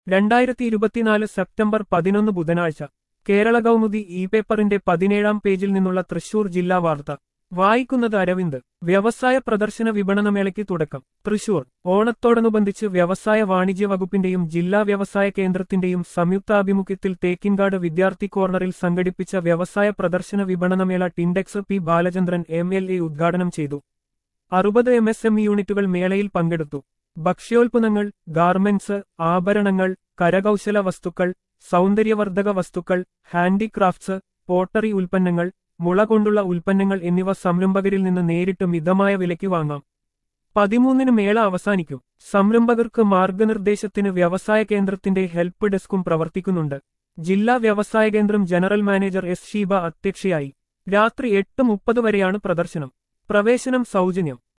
രണ്ടായിരത്തി ഇരുപത്തിനാല് സെപ്റ്റംബർ പതിനൊന്ന് ബുധനാഴ്ച കേരള കൗമുദി ഇ പേപ്പറിന്റെ പതിനേഴാം പേജിൽ നിന്നുള്ള തൃശൂർ ജില്ലാ വാർത്ത വായിക്കുന്നത് അരവിന്ദ് വ്യവസായ പ്രദർശന വിപണനമേളയ്ക്ക് തുടക്കം തൃശൂർ ഓണത്തോടനുബന്ധിച്ച് വ്യവസായ വാണിജ്യ വകുപ്പിന്റെയും ജില്ലാ വ്യവസായ കേന്ദ്രത്തിന്റെയും സംയുക്താഭിമുഖ്യത്തിൽ തേക്കിൻകാട് വിദ്യാർത്ഥി കോർണറിൽ സംഘടിപ്പിച്ച വ്യവസായ പ്രദർശന വിപണനമേള Tindex P Balachandran M L A ഉദ്ഘാടനം ചെയ്തു അറുപത് എം എസ് എം യൂണിറ്റുകൾ മേളയിൽ പങ്കെടുത്തു ഭക്ഷ്യോൽപ്പന്നങ്ങൾ ഗാർമെന്റ്സ് ആഭരണങ്ങൾ കരകൗശല വസ്തുക്കൾ സൗന്ദര്യവർദ്ധക വസ്തുക്കൾ ഹാൻഡിക്രാഫ്റ്റ്സ് പോട്ടറി ഉൽപ്പന്നങ്ങൾ മുള കൊണ്ടുള്ള ഉൽപ്പന്നങ്ങൾ എന്നിവ സംരംഭകരിൽ നിന്ന് നേരിട്ട് മിതമായ വിലയ്ക്ക് വാങ്ങാം പതിമൂന്നിന് മേള അവസാനിക്കും സംരംഭകർക്ക് മാർഗനിർദ്ദേശത്തിന് വ്യവസായ കേന്ദ്രത്തിന്റെ ഹെൽപ്പ് ഡെസ്കും പ്രവർത്തിക്കുന്നുണ്ട് ജില്ലാ വ്യവസായ കേന്ദ്രം ജനറൽ മാനേജർ എസ് ഷീബ അധ്യക്ഷയായി രാത്രി എട്ട് മുപ്പത് വരെയാണ് പ്രദർശനം പ്രവേശനം സൗജന്യം